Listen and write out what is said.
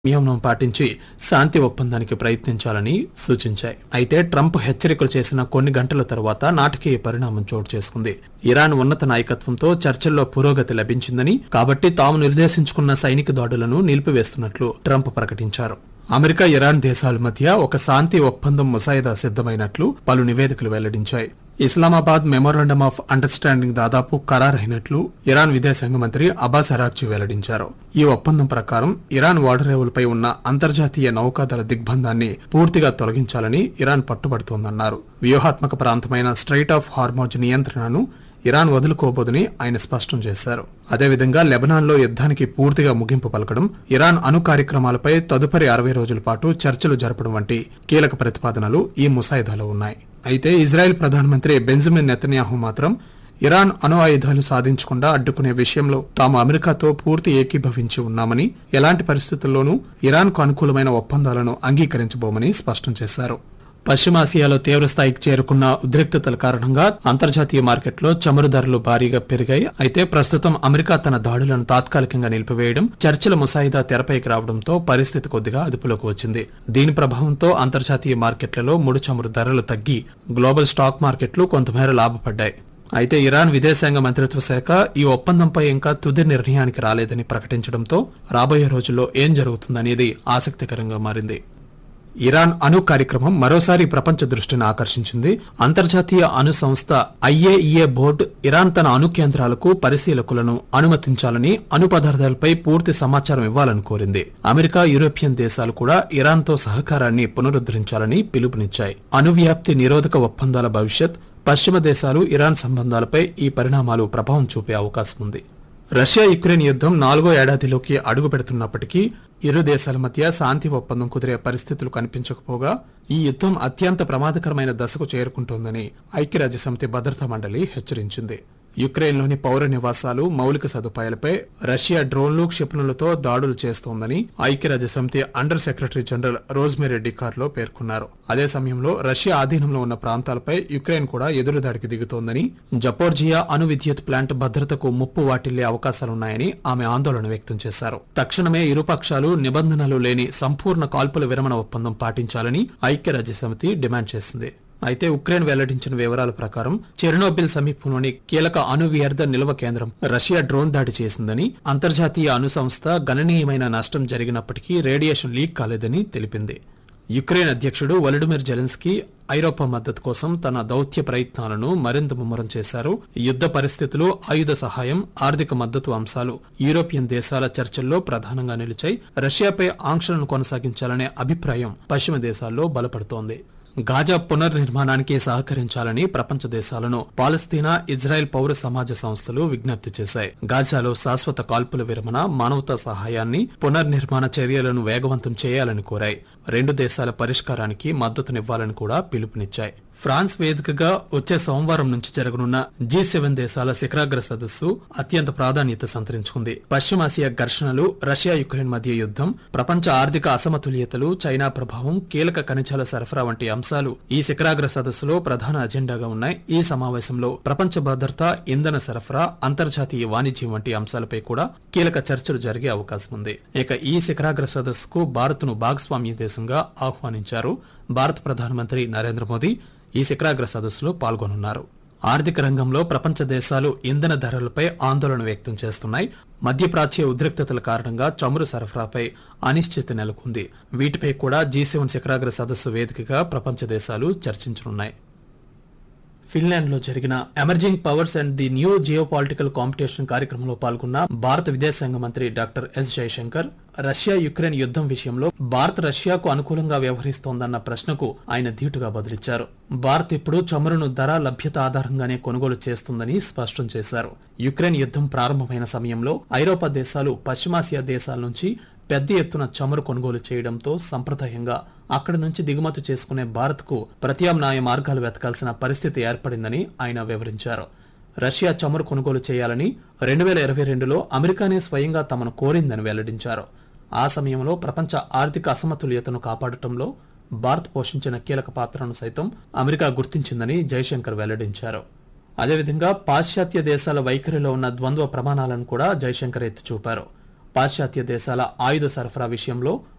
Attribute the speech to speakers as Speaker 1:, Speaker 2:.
Speaker 1: నియమనం పాటించి శాంతి ఒప్పందానికి ప్రయత్నించాలని సూచించాయి అయితే ట్రంప్ హెచ్చరికలు చేసిన కొన్ని గంటల తరువాత నాటకీయ పరిణామం చోటు చేసుకుంది ఇరాన్ ఉన్నత నాయకత్వంతో చర్చల్లో పురోగతి లభించిందని కాబట్టి తాము నిర్దేశించుకున్న సైనిక దాడులను నిలిపివేస్తున్నట్లు ట్రంప్ ప్రకటించారు అమెరికా ఇరాన్ దేశాల మధ్య ఒక శాంతి ఒప్పందం ముసాయిదా సిద్ధమైనట్లు పలు నివేదికలు వెల్లడించాయి ఇస్లామాబాద్ మెమోరాండమ్ ఆఫ్ అండర్స్టాండింగ్ దాదాపు ఖరారైనట్లు ఇరాన్ విదేశాంగ మంత్రి అబ్బాస్ అరాక్చి వెల్లడించారు ఈ ఒప్పందం ప్రకారం ఇరాన్ ఓడరేవులపై ఉన్న అంతర్జాతీయ నౌకాదళ దిగ్బంధాన్ని పూర్తిగా తొలగించాలని ఇరాన్ పట్టుబడుతోందన్నారు వ్యూహాత్మక ప్రాంతమైన స్ట్రైట్ ఆఫ్ హార్మోజ్ నియంత్రణను ఇరాన్ వదులుకోబోదని ఆయన స్పష్టం చేశారు అదేవిధంగా లెబనాన్లో యుద్ధానికి పూర్తిగా ముగింపు పలకడం ఇరాన్ అణు కార్యక్రమాలపై తదుపరి అరవై రోజుల పాటు చర్చలు జరపడం వంటి కీలక ప్రతిపాదనలు ఈ ముసాయిదాలో ఉన్నాయి అయితే ఇజ్రాయెల్ ప్రధానమంత్రి బెంజమిన్ నెతన్యాహు మాత్రం ఇరాన్ అణు ఆయుధాలు సాధించకుండా అడ్డుకునే విషయంలో తాము అమెరికాతో పూర్తి ఏకీభవించి ఉన్నామని ఎలాంటి పరిస్థితుల్లోనూ ఇరాన్కు అనుకూలమైన ఒప్పందాలను అంగీకరించబోమని స్పష్టం చేశారు పశ్చిమాసియాలో తీవ్రస్థాయికి చేరుకున్న ఉద్రిక్తతల కారణంగా అంతర్జాతీయ మార్కెట్లో చమురు ధరలు భారీగా పెరిగాయి అయితే ప్రస్తుతం అమెరికా తన దాడులను తాత్కాలికంగా నిలిపివేయడం చర్చల ముసాయిదా తెరపైకి రావడంతో పరిస్థితి కొద్దిగా అదుపులోకి వచ్చింది దీని ప్రభావంతో అంతర్జాతీయ మార్కెట్లలో ముడి చమురు ధరలు తగ్గి గ్లోబల్ స్టాక్ మార్కెట్లు కొంతమేర లాభపడ్డాయి అయితే ఇరాన్ విదేశాంగ మంత్రిత్వ శాఖ ఈ ఒప్పందంపై ఇంకా తుది నిర్ణయానికి రాలేదని ప్రకటించడంతో రాబోయే రోజుల్లో ఏం జరుగుతుందనేది ఆసక్తికరంగా మారింది ఇరాన్ అణు కార్యక్రమం మరోసారి ప్రపంచ దృష్టిని ఆకర్షించింది అంతర్జాతీయ అణు సంస్థ ఐఏఈఏ బోర్డు ఇరాన్ తన అణు కేంద్రాలకు పరిశీలకులను అనుమతించాలని అణు పదార్థాలపై పూర్తి సమాచారం ఇవ్వాలని కోరింది అమెరికా యూరోపియన్ దేశాలు కూడా ఇరాన్తో సహకారాన్ని పునరుద్ధరించాలని పిలుపునిచ్చాయి అణువ్యాప్తి నిరోధక ఒప్పందాల భవిష్యత్ పశ్చిమ దేశాలు ఇరాన్ సంబంధాలపై ఈ పరిణామాలు ప్రభావం చూపే అవకాశం ఉంది రష్యా యుక్రెయిన్ యుద్ధం నాలుగో ఏడాదిలోకి అడుగు పెడుతున్నప్పటికీ ఇరు దేశాల మధ్య శాంతి ఒప్పందం కుదిరే పరిస్థితులు కనిపించకపోగా ఈ యుద్ధం అత్యంత ప్రమాదకరమైన దశకు చేరుకుంటోందని ఐక్యరాజ్యసమితి భద్రతా మండలి హెచ్చరించింది యుక్రెయిన్లోని పౌర నివాసాలు మౌలిక సదుపాయాలపై రష్యా డ్రోన్లు క్షిపణులతో దాడులు చేస్తోందని ఐక్యరాజ్య సమితి under secretary general Rosemary DiCarlo పేర్కొన్నారు అదే సమయంలో రష్యా ఆధీనంలో ఉన్న ప్రాంతాలపై యుక్రెయిన్ కూడా ఎదురుదాడికి దిగుతోందని జపోర్జియా అణు విద్యుత్ ప్లాంట్ భద్రతకు ముప్పు వాటిల్లే అవకాశాలున్నాయని ఆమె ఆందోళన వ్యక్తం చేశారు తక్షణమే ఇరుపక్షాలు నిబంధనలు లేని సంపూర్ణ కాల్పుల విరమణ ఒప్పందం పాటించాలని ఐక్యరాజ్య సమితి డిమాండ్ చేసింది అయితే ఉక్రెయిన్ వెల్లడించిన వివరాల ప్రకారం చెర్నోబిల్ సమీపంలోని కీలక అణు వ్యర్థ నిల్వ కేంద్రం రష్యా డ్రోన్ దాడి చేసిందని అంతర్జాతీయ అణు సంస్థ గణనీయమైన నష్టం జరిగినప్పటికీ రేడియేషన్ లీక్ కాలేదని తెలిపింది యుక్రెయిన్ అధ్యక్షుడు వలడిమిర్ జెలెన్స్కీ ఐరోపా మద్దతు కోసం తన దౌత్య ప్రయత్నాలను మరింత ముమ్మరం చేశారు యుద్ధ పరిస్థితులు ఆయుధ సహాయం ఆర్థిక మద్దతు అంశాలు యూరోపియన్ దేశాల చర్చల్లో ప్రధానంగా నిలిచాయి రష్యాపై ఆంక్షలను కొనసాగించాలనే అభిప్రాయం పశ్చిమ దేశాల్లో బలపడుతోంది గాజా పునర్నిర్మాణానికి సహకరించాలని ప్రపంచ దేశాలను పాలస్తీనా ఇజ్రాయెల్ పౌర సమాజ సంస్థలు విజ్ఞప్తి చేశాయి గాజాలో శాశ్వత కాల్పుల విరమణ మానవతా సహాయాన్ని పునర్నిర్మాణ చర్యలను వేగవంతం చేయాలని కోరాయి రెండు దేశాల పరిష్కారానికి మద్దతునివ్వాలని కూడా పిలుపునిచ్చాయి ఫ్రాన్స్ వేదికగా వచ్చే సోమవారం నుంచి జరగనున్న జీ సెవెన్ దేశాల శిఖరాగ్ర సదస్సు అత్యంత ప్రాధాన్యత సంతరించుకుంది పశ్చిమాసియా ఘర్షణలు రష్యా యుక్రెయిన్ మధ్య యుద్ధం ప్రపంచ ఆర్థిక అసమతుల్యతలు చైనా ప్రభావం కీలక ఖనిజాల సరఫరా వంటి అంశాలు ఈ శిఖరాగ్ర సదస్సులో ప్రధాన అజెండాగా ఉన్నాయి ఈ సమావేశంలో ప్రపంచ భద్రత ఇంధన సరఫరా అంతర్జాతీయ వాణిజ్యం వంటి అంశాలపై కూడా కీలక చర్చలు జరిగే అవకాశం ఉంది ఇక ఈ శిఖరాగ్ర సదస్సుకు భారత్ను భాగస్వామ్య దేశంగా ఆహ్వానించారు భారత ప్రధానమంత్రి నరేంద్ర మోదీ ఈ శిఖరాగ్ర సదస్సులో పాల్గొనున్నారు ఆర్థిక రంగంలో ప్రపంచ దేశాలు ఇంధన ధరలపై ఆందోళన వ్యక్తం చేస్తున్నాయి మధ్యప్రాచ్య ఉద్రిక్తతల కారణంగా చమురు సరఫరాపై అనిశ్చితి నెలకొంది వీటిపై కూడా జీ సెవెన్ శిఖరాగ్ర సదస్సు వేదికగా ప్రపంచ దేశాలు చర్చించనున్నాయి ఫిన్లాండ్ లో జరిగిన emerging powers and the new geopolitical competition కార్యక్రమంలో పాల్గొన్న భారత విదేశాంగ మంత్రి doctor S Jaishankar Russia Ukraine యుద్ధం విషయంలో భారత్ రష్యాకు అనుకూలంగా వ్యవహరిస్తోందన్న ప్రశ్నకు ఆయన ధీటుగా బదులిచ్చారు భారత్ ఇప్పుడు చమురును ధర లభ్యత ఆధారంగానే కొనుగోలు చేస్తుందని స్పష్టం చేశారు యుక్రెయిన్ యుద్ధం ప్రారంభమైన సమయంలో ఐరోపా దేశాలు పశ్చిమాసియా దేశాల నుంచి పెద్ద ఎత్తున చమురు కొనుగోలు చేయడంతో సంప్రదాయంగా అక్కడి నుంచి దిగుమతి చేసుకునే భారత్కు ప్రత్యామ్నాయ మార్గాలు వెతకాల్సిన పరిస్థితి ఏర్పడిందని ఆయన వివరించారు రష్యా చమురు కొనుగోలు చేయాలని రెండు వేల ఇరవై రెండులో అమెరికానే స్వయంగా తమను కోరిందని వెల్లడించారు ఆ సమయంలో ప్రపంచ ఆర్థిక అసమతుల్యతను కాపాడటంలో భారత్ పోషించిన కీలక పాత్రను సైతం అమెరికా గుర్తించిందని జైశంకర్ వెల్లడించారు అదేవిధంగా పాశ్చాత్య దేశాల వైఖరిలో ఉన్న ద్వంద్వ ప్రమాణాలను కూడా జైశంకర్ ఎత్తి చూపారు పాశ్చాత్య దేశాల ఆయుధ సరఫరా విషయంలో